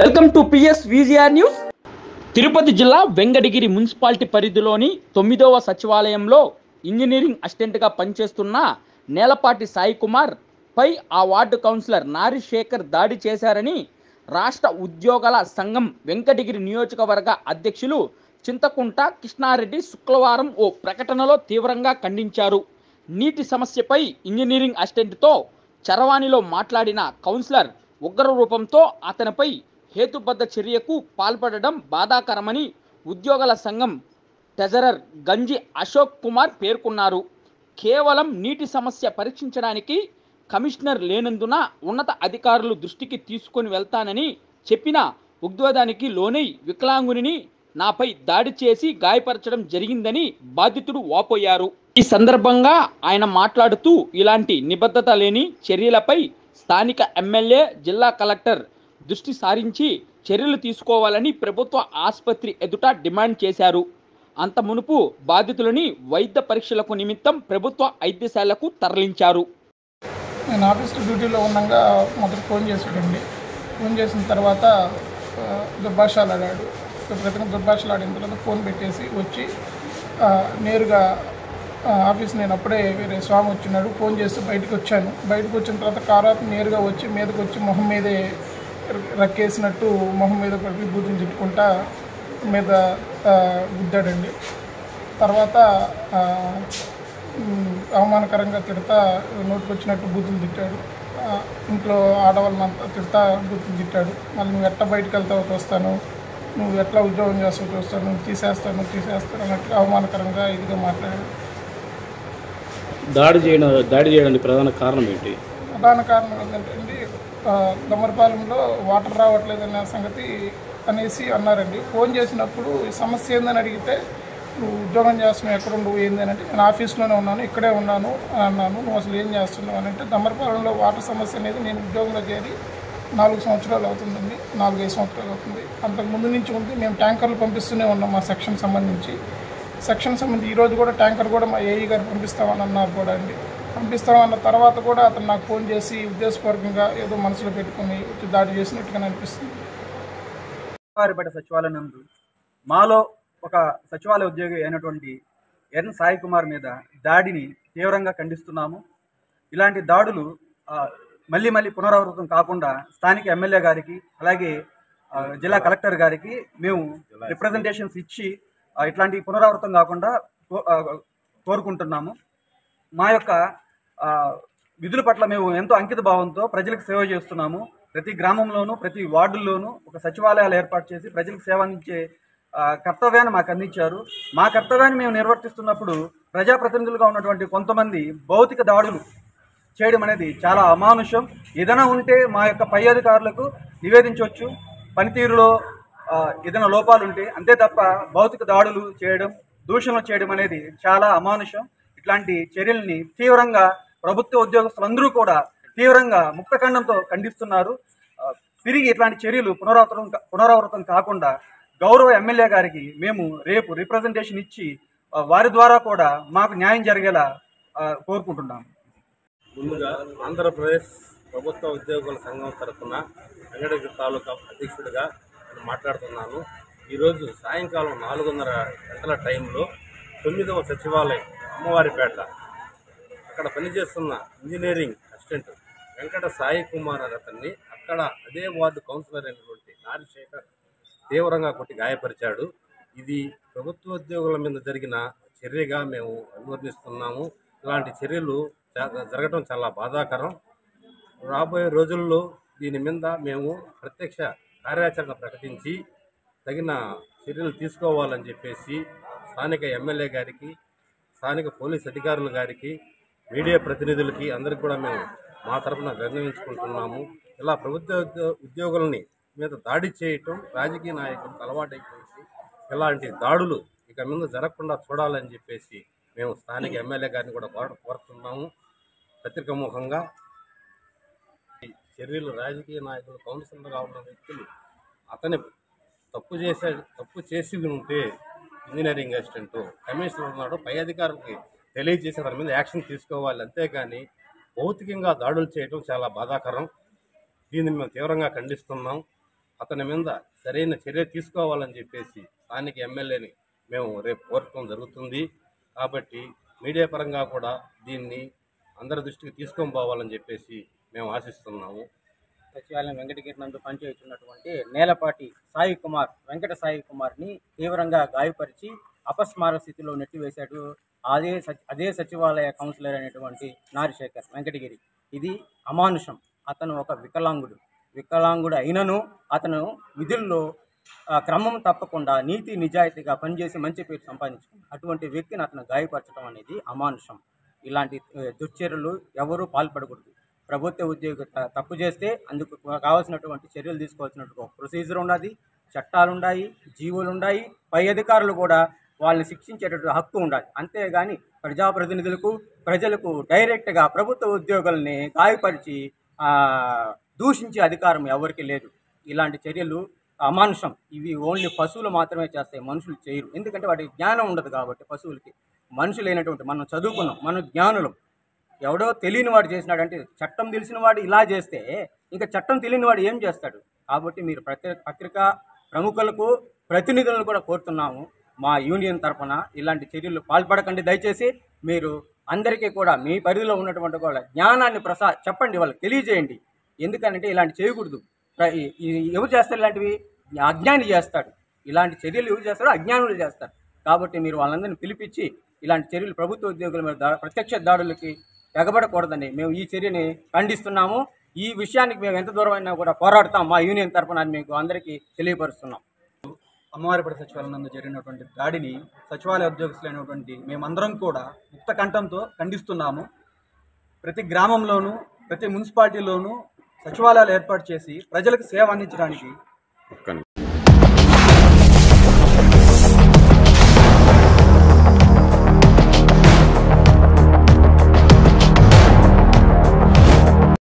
welcome to PS VGR news Tirupati జిల్లా Venkatagiri municipality పరిధిలోని తొమ్మిదవ సచివాలయంలో ఇంజనీరింగ్ అసిస్టెంట్గా పనిచేస్తున్న నేలపాటి సాయి కుమార్ పై ఆ వార్డు కౌన్సిలర్ నారి శేఖర్ దాడి చేశారని రాష్ట్ర ఉద్యోగాల సంఘం వెంకటగిరి నియోజకవర్గ అధ్యక్షులు చింతకుంట కృష్ణారెడ్డి శుక్రవారం ఓ ప్రకటనలో తీవ్రంగా ఖండించారు నీటి సమస్యపై ఇంజనీరింగ్ అసిస్టెంట్తో చరవాణిలో మాట్లాడిన కౌన్సిలర్ ఉగ్ర రూపంతో అతనిపై హేతుబద్ధ చర్యకు పాల్పడడం బాధాకరమని ఉద్యోగుల సంఘం ట్రెజరర్ గంజి అశోక్ కుమార్ పేర్కొన్నారు కేవలం నీటి సమస్య పరీక్షించడానికి కమిషనర్ లేనందున ఉన్నత అధికారులు దృష్టికి తీసుకొని వెళ్తానని చెప్పిన ఉద్వేదానికి లోనై వికలాంగుని నాపై దాడి చేసి గాయపరచడం జరిగిందని బాధితుడు వాపోయారు ఈ సందర్భంగా ఆయన మాట్లాడుతూ ఇలాంటి నిబద్ధత లేని చర్యలపై స్థానిక ఎమ్మెల్యే జిల్లా కలెక్టర్ దృష్టి సారించి చర్యలు తీసుకోవాలని ప్రభుత్వ ఆసుపత్రి ఎదుట డిమాండ్ చేశారు అంత మునుపు బాధితులని వైద్య పరీక్షలకు నిమిత్తం ప్రభుత్వ వైద్యశాలకు తరలించారు నేను ఆఫీస్ డ్యూటీలో ఉండగా మొదట ఫోన్ చేసాడండి ఫోన్ చేసిన తర్వాత ఆ, దుర్భాషలు ఆడాడు ప్రతిగా దుర్భాషలు ఆడిన తర్వాత ఫోన్ పెట్టేసి వచ్చి ఆ, నేరుగా ఆ, ఆఫీస్ నేను అప్పుడే వేరే స్వామి వచ్చినాడు ఫోన్ చేస్తే బయటకు వచ్చాను బయటకు వచ్చిన తర్వాత కారు నేరుగా వచ్చి మీదకి వచ్చి మొహం మీదే రక్కేసినట్టు మొహం మీద పడి బూతులు తిట్టుకుంటా మీద ఆ, గుద్దాడండి తర్వాత ఆ, ఉమ్, అవమానకరంగా తిడతా నోటికి వచ్చినట్టు బూతులు తిట్టాడు ఆ, ఇంట్లో ఆడవాళ్ళనంతా తిడతా బూతులు తిట్టాడు మళ్ళీ నువ్వు ఎట్లా బయటకు వెళ్తావో చూస్తాను నువ్వు ఎట్లా ఉద్యోగం చేస్తావో చూస్తాను నువ్వు తీసేస్తాను నువ్వు తీసేస్తాను అన్నట్టు అవమానకరంగా ఇదిగా మాట్లాడాడు దాడి చేయడం దాడి చేయడానికి ప్రధాన కారణం ఏంటి ప్రధాన కారణం ఏంటంటే అండి ఆ, దమ్మరపాలెంలో వాటర్ రావట్లేదనే సంగతి అనేసి అన్నారండి ఫోన్ చేసినప్పుడు ఈ సమస్య ఏందని అడిగితే నువ్వు ఉద్యోగం చేస్తున్నావు ఎక్కడ ఉండవు ఏంది అని అంటే నేను ఆఫీస్లోనే ఉన్నాను ఇక్కడే ఉన్నాను అని అన్నాను నువ్వు అసలు ఏం చేస్తున్నావు అని అంటే దమ్మరపాలెంలో వాటర్ సమస్య అనేది నేను ఉద్యోగంలో చేరి నాలుగు సంవత్సరాలు అవుతుందండి నాలుగైదు సంవత్సరాలు అవుతుంది అంతకు ముందు నుంచి ఉంది మేము ట్యాంకర్లు పంపిస్తూనే ఉన్నాం మా సెక్షన్ సంబంధించి సెక్షన్ సంబంధించి ఈరోజు కూడా ట్యాంకర్ కూడా మా ఏఈ గారు పంపిస్తామని అన్నారు కూడా అండి పంపిస్తామన్న తర్వాత కూడా అతను నాకు ఫోన్ చేసి ఉద్దేశపూర్వకంగా ఏదో మనసులో పెట్టుకుని వచ్చి దాడి చేసినట్టుగా అనిపిస్తుంది వారిపేట సచివాలయం నందు మాలో ఒక సచివాలయ ఉద్యోగి అయినటువంటి ఎన్ సాయి కుమార్ మీద దాడిని తీవ్రంగా ఖండిస్తున్నాము ఇలాంటి దాడులు ఆ, మళ్ళీ మళ్ళీ పునరావృతం కాకుండా స్థానిక ఎమ్మెల్యే గారికి అలాగే ఆ, జిల్లా కలెక్టర్ గారికి మేము రిప్రజెంటేషన్స్ ఇచ్చి ఆ, ఇట్లాంటి పునరావృతం కాకుండా కో- ఆ, కోరుకుంటున్నాము మా యొక్క ఆ, విధుల పట్ల మేము ఎంతో అంకిత భావంతో ప్రజలకు సేవ చేస్తున్నాము ప్రతి గ్రామంలోనూ ప్రతి వార్డుల్లోనూ ఒక సచివాలయాలు ఏర్పాటు చేసి ప్రజలకు సేవ అందించే ఆ, కర్తవ్యాన్ని మాకు అందించారు మా కర్తవ్యాన్ని మేము నిర్వర్తిస్తున్నప్పుడు ప్రజాప్రతినిధులుగా ఉన్నటువంటి కొంతమంది భౌతిక దాడులు చేయడం అనేది చాలా అమానుషం ఏదైనా ఉంటే మా యొక్క పై అధికారులకు నివేదించవచ్చు పనితీరులో ఆ, ఏదైనా లోపాలు ఉంటే అంతే తప్ప భౌతిక దాడులు చేయడం దూషణలు చేయడం అనేది చాలా అమానుషం ఇట్లాంటి చర్యల్ని తీవ్రంగా ప్రభుత్వ ఉద్యోగస్తులందరూ కూడా తీవ్రంగా ముక్తఖండంతో ఖండిస్తున్నారు ఆ, తిరిగి ఇట్లాంటి చర్యలు పునరావృతం పునరావృతం కాకుండా గౌరవ ఎమ్మెల్యే గారికి మేము రేపు రిప్రజెంటేషన్ ఇచ్చి ఆ, వారి ద్వారా కూడా మాకు న్యాయం జరిగేలా ఆ, కోరుకుంటున్నాము ముందుగా ఆంధ్రప్రదేశ్ ప్రభుత్వ ఉద్యోగుల సంఘం తరఫున వెంకటగిరి తాలూకా అధ్యక్షుడిగా నేను మాట్లాడుతున్నాను ఈరోజు సాయంకాలం నాలుగున్నర గంటల టైంలో తొమ్మిదవ సచివాలయం అమ్మవారిపేట అక్కడ పనిచేస్తున్న ఇంజనీరింగ్ అసిస్టెంట్ వెంకట సాయి కుమార్ అనే అతన్ని అక్కడ అదే వార్డు కౌన్సిలర్ అయినటువంటి నారిశేఖర్ తీవ్రంగా కొట్టి గాయపరిచాడు ఇది ప్రభుత్వ ఉద్యోగుల మీద జరిగిన చర్యగా మేము అభివర్ణిస్తున్నాము ఇలాంటి చర్యలు చా- జరగడం చాలా బాధాకరం రాబోయే రోజుల్లో దీని మీద మేము ప్రత్యక్ష కార్యాచరణ ప్రకటించి తగిన చర్యలు తీసుకోవాలని చెప్పేసి స్థానిక ఎమ్మెల్యే గారికి స్థానిక పోలీస్ అధికారుల గారికి మీడియా ప్రతినిధులకి అందరికి కూడా మేము మా తరఫున నిర్ణయించుకుంటున్నాము ఇలా ప్రభుత్వ ఉద్యో- ఉద్యోగులని మీద దాడి చేయటం రాజకీయ నాయకులకు అలవాటైపోయింది ఇలాంటి దాడులు ఇక ముందు జరగకుండా చూడాలని చెప్పేసి మేము స్థానిక ఎమ్మెల్యే గారిని కూడా కోర కోరుతున్నాము పత్రికాముఖంగా ఈ చర్యలు రాజకీయ నాయకులు కౌన్సిలర్గా ఉన్న వ్యక్తులు అతని తప్పు చేసే తప్పు చేసి ఉంటే ఇంజనీరింగ్ అసిస్టెంట్ కమిషనర్ ఉన్నాడు పై అధికారులకి తెలియజేసి అతని మీద యాక్షన్ తీసుకోవాలి అంతేగాని భౌతికంగా దాడులు చేయడం చాలా బాధాకరం దీన్ని మేము తీవ్రంగా ఖండిస్తున్నాం అతని మీద సరైన చర్య తీసుకోవాలని చెప్పేసి స్థానిక ఎమ్మెల్యేని మేము రేపు కోరటం జరుగుతుంది కాబట్టి మీడియా పరంగా కూడా దీన్ని అందరి దృష్టికి తీసుకొని పోవాలని చెప్పేసి మేము ఆశిస్తున్నాము సచివాలయం వెంకటగిరి నందు పనిచేస్తున్నటువంటి నేలపాటి సాయి కుమార్ వెంకట సాయి కుమార్ని తీవ్రంగా గాయపరిచి అపస్మార స్థితిలో నెట్టివేశాడు అదే సచి అదే సచివాలయ కౌన్సిలర్ అయినటువంటి నారిశేఖర్ వెంకటగిరి ఇది అమానుషం అతను ఒక వికలాంగుడు వికలాంగుడు అయినను అతను విధుల్లో ఆ, క్రమం తప్పకుండా నీతి నిజాయితీగా పనిచేసి మంచి పేరు సంపాదించుకున్నాడు అటువంటి వ్యక్తిని అతను గాయపరచడం అనేది అమానుషం ఇలాంటి ఆ, దుశ్చర్యలు ఎవరూ పాల్పడకూడదు ప్రభుత్వ ఉద్యోగి త- తప్పు చేస్తే అందుకు కావాల్సినటువంటి చర్యలు తీసుకోవాల్సినటువంటి ఒక ప్రొసీజర్ ఉన్నది చట్టాలు ఉన్నాయి జీవోలు ఉన్నాయి పై అధికారులు కూడా వాళ్ళని శిక్షించేటటువంటి హక్కు ఉండాలి అంతేగాని ప్రజాప్రతినిధులకు ప్రజలకు డైరెక్ట్గా ప్రభుత్వ ఉద్యోగుల్ని గాయపరిచి ఆ, దూషించే అధికారం ఎవరికి లేదు ఇలాంటి చర్యలు అమానుషం ఇవి ఓన్లీ పశువులు మాత్రమే చేస్తాయి మనుషులు చేయరు ఎందుకంటే వాటికి జ్ఞానం ఉండదు కాబట్టి పశువులకి మనుషులైనటువంటి మనం చదువుకున్నాం మనం జ్ఞానులం ఎవడో తెలియని వాడు చేసినాడంటే చట్టం తెలిసిన వాడు ఇలా చేస్తే ఇంకా చట్టం తెలియని వాడు ఏం చేస్తాడు కాబట్టి మీరు ప్రతి పత్రికా ప్రముఖులకు ప్రతినిధులను కూడా కోరుతున్నాము మా యూనియన్ తరఫున ఇలాంటి చర్యలు పాల్పడకండి దయచేసి మీరు అందరికీ కూడా మీ పరిధిలో ఉన్నటువంటి కూడా జ్ఞానాన్ని ప్రసా చెప్పండి వాళ్ళకి తెలియజేయండి ఎందుకంటే ఇలాంటి చేయకూడదు ప్ర- ఈ- ఈ- ఎవరు చేస్తారు ఇలాంటివి అజ్ఞాని చేస్తాడు ఇలాంటి చర్యలు ఎవరు చేస్తారో అజ్ఞానులు చేస్తారు కాబట్టి మీరు వాళ్ళందరినీ పిలిపించి ఇలాంటి చర్యలు ప్రభుత్వ ఉద్యోగుల మీద దా- ప్రత్యక్ష దాడులకి ఎగబడకూడదని మేము ఈ చర్యని ఖండిస్తున్నాము ఈ విషయానికి మేము ఎంత దూరం అయినా కూడా పోరాడతాం మా యూనియన్ తరఫున అని మీకు అందరికీ తెలియపరుస్తున్నాం అమ్మవారిపేట సచివాలయం నందు జరిగినటువంటి దాడిని సచివాలయ ఉద్యోగస్తులైనటువంటి మేమందరం కూడా ముక్త కంఠంతో ఖండిస్తున్నాము ప్రతి గ్రామంలోనూ ప్రతి మున్సిపాలిటీలోనూ సచివాలయాలు ఏర్పాటు చేసి ప్రజలకు సేవ అందించడానికి